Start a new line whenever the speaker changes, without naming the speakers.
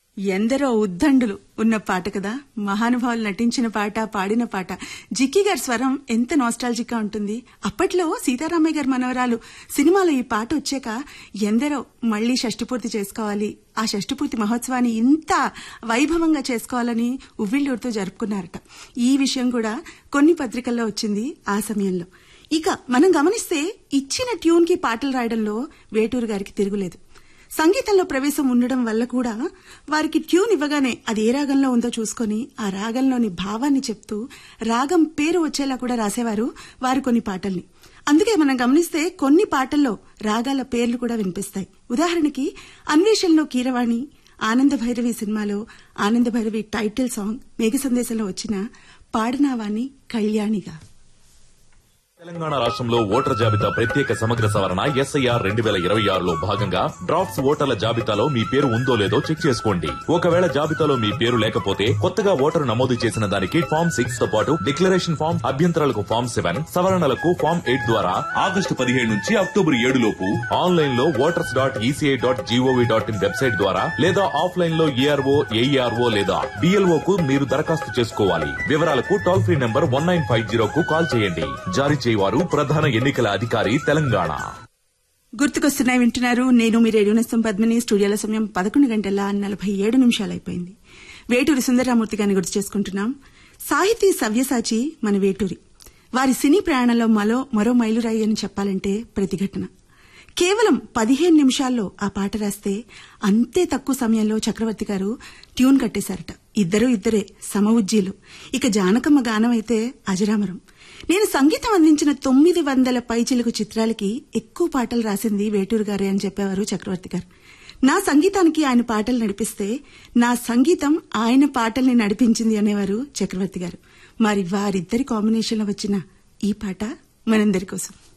ఎందరో ఉద్దండులు ఉన్న పాట కదా మహానుభావులు నటించిన పాట పాడిన పాట జిక్కి గారి స్వరం ఎంత నాస్టాలజిక్ గా ఉంటుంది అప్పట్లో సీతారామయ్య గారి మనవరాలు సినిమాలో ఈ పాట వచ్చాక ఎందరో మళ్లీ షష్టిపూర్తి చేసుకోవాలి ఆ షష్టిపూర్తి మహోత్సవాన్ని ఇంత వైభవంగా చేసుకోవాలని ఉవ్విళ్ళూరుతో జరుపుకున్నారట ఈ విషయం కూడా కొన్ని పత్రికల్లో వచ్చింది ఆ సమయంలో ఇక మనం గమనిస్తే ఇచ్చిన ట్యూన్ కి పాటలు రాయడంలో వేటూరు గారికి తిరుగులేదు సంగీతంలో ప్రవేశం ఉండడం వల్ల కూడా వారికి ట్యూన్ ఇవ్వగానే అది ఏ రాగంలో ఉందో చూసుకొని ఆ రాగంలోని భావాన్ని చెప్తూ రాగం పేరు వచ్చేలా కూడా రాసేవారు వారు కొన్ని పాటల్ని అందుకే మనం గమనిస్తే కొన్ని పాటల్లో రాగాల పేర్లు కూడా వినిపిస్తాయి ఉదాహరణకి అన్వేషణలో కీరవాణి ఆనంద భైరవి సినిమాలో ఆనంద భైరవి టైటిల్ సాంగ్ మేఘ సందేశంలో వచ్చిన పాడనావాణి కళ్యాణిగా
తెలంగాణ రాష్ట్రంలో ఓటర్ జాబితా ప్రత్యేక సమగ్ర సవరణ ఎస్ఐఆర్ రెండు వేల ఇరవై ఆరులో భాగంగా డ్రాఫ్ట్స్ ఓటర్ల జాబితాలో మీ పేరు ఉందో లేదో చెక్ చేసుకోండి ఒకవేళ జాబితాలో మీ పేరు లేకపోతే కొత్తగా ఓటరు నమోదు చేసిన దానికి ఫామ్ సిక్స్ తో పాటు డిక్లరేషన్ ఫామ్ అభ్యంతరాలకు ఫామ్ సెవెన్ సవరణలకు ఫామ్ ఎయిట్ ద్వారా ఆగస్టు పదిహేడు నుంచి అక్టోబర్ ఏడు లోపు ఆన్లైన్ లో voters dot ECI dot GOV dot in website ద్వారా లేదా ఆఫ్లైన్ లో ఏఆర్ఓ ఏఈఆర్ఓ లేదా డిఎల్ఓ కు మీరు దరఖాస్తు చేసుకోవాలి వివరాలకు toll free number one nine five zero కు కాల్ చేయండి జారీ చేయవారు ప్రధాన ఎన్నికల అధికారి తెలంగాణ
గుర్తుకొస్తున్నాయి వింటున్నారు నేను మీ రేడియో నేస్తం పద్మిని స్టూడియోల సమయం పదకొండు గంటల నలభై ఏడు నిమిషాలు అయిపోయింది వేటూరి సుందరరామూర్తి గారిని గుర్తు చేసుకుంటున్నాం సాహితీ సవ్యసాచి మన వేటూరి వారి సినీ ప్రయాణంలో మరో మరో మైలురాయి అని చెప్పాలంటే ప్రతిఘటన కేవలం పదిహేను నిమిషాల్లో ఆ పాట రాస్తే అంతే తక్కువ సమయంలో చక్రవర్తి గారు ట్యూన్ కట్టేశారట ఇద్దరు ఇద్దరే సమ ఉజ్జీలు ఇక జానకమ్మ గానం అయితే అజరామరం నేను సంగీతం అందించిన తొమ్మిది వందల పైచిలుకు చిత్రాలకి ఎక్కువ పాటలు రాసింది వేటూరు గారే అని చెప్పేవారు చక్రవర్తి గారు నా సంగీతానికి ఆయన పాటలు నడిపిస్తే నా సంగీతం ఆయన పాటల్ని నడిపించింది అనేవారు చక్రవర్తి గారు మరి వారిద్దరి కాంబినేషన్లో వచ్చిన ఈ పాట మనందరి కోసం